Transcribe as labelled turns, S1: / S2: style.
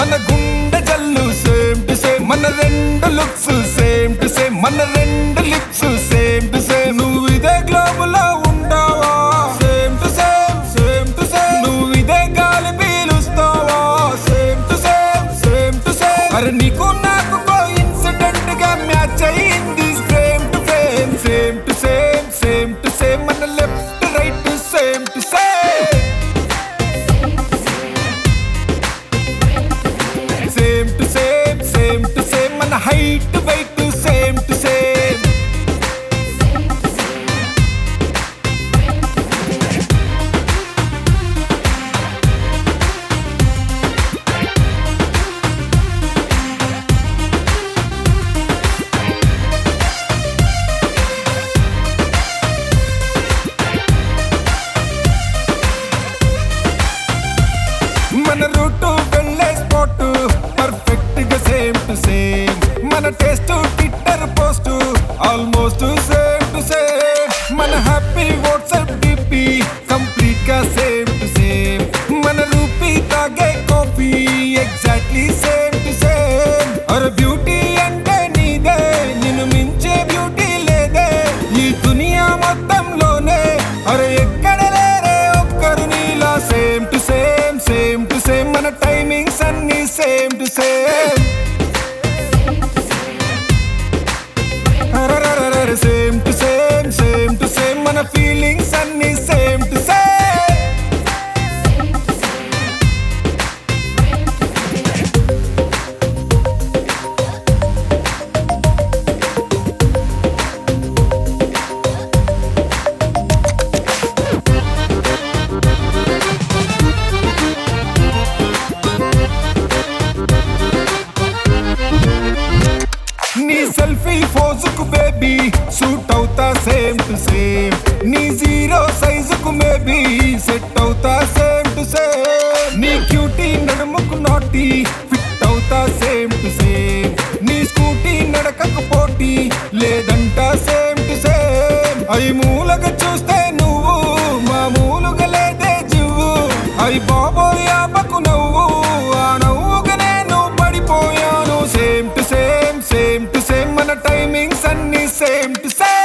S1: మన గుండె జల్లు సేమ్ టు సేమ్ మన రెండు లుక్స్ సేమ్ టు సేమ్ మన రెండు లిప్స్ సేమ్ టు సేమ్ నువ్వు ఇదే గ్లోబ్ లో ఉంటావా same to same same to same నువ్వు ఇదే గాలి పీలుస్తావా same to same same to same అరే నీకు నాకు కో ఇన్సిడెంట్ గా మ్యాచ్ అయ్యింది same to same same to same same to same మన left right same to same same to same same to same మన height weight same to same మన route వెళ్ళే spot perfect గా same to same మన taste twitter post almost same to same మన happy WhatsApp DP complete గా same to same మన రూపీ తాగే coffee exactly same to same అరే బ్యూటీ అంటే నీదే నిన్ను మించే బ్యూటీ లేదే ఈ దునియా మొత్తంలోనే అరే ఎక్కడ లేరే ఒక్కరు నీలా same to same same to same మన టైమింగ్స్ అన్ని same to same same to same same to same మన ఫీలింగ్స్ అన్ని సేమ్ టు సేమ్ నీ సెల్ఫీ ఫోజుకు బేబీ సూట్ అవుతా సేమ్ టు సేమ్ నీ జీరో సైజుకు మేబీ సెట్ అవుతా సేమ్ టు సేమ్ నీ క్యూటీ నడుముకు నాటి ఫిట్ అవుతా సేమ్ టు సేమ్ నీ స్కూటీ నడకకు పోటీ లేదంట సేమ్ టు సేమ్ అయి మూలగా చూస్తే నువ్వు మామూలుగా లేదే జివ్వు అయి బాబోయ్ ఆపకు నవ్వు ఆ నవ్వుగా నేను పడిపోయాను same to same same to same మన టైమింగ్స్ అన్ని సేమ్ టు సేమ్